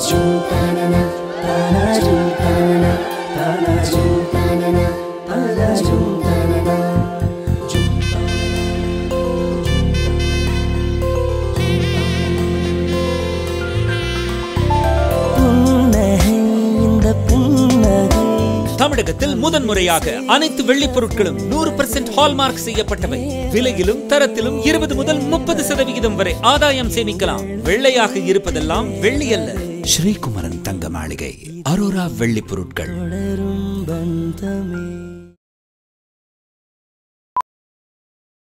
புன்னகை இந்த புன்னகை தமிழகத்தில் முதன்முறையாக அனைத்து வெள்ளிப் பொருட்களும் நூறு பெர்சென்ட் ஹால்மார்க் செய்யப்பட்டவை விலையிலும் தரத்திலும் இருபது முதல் முப்பது சதவிகிதம் வரை ஆதாயம் சேமிக்கலாம் வெள்ளையாக இருப்பதெல்லாம் வெள்ளி அல்ல ஸ்ரீகுமரன் தங்க மாளிகை அரோரா வெள்ளி பொருட்கள் தொடரும் பந்தமே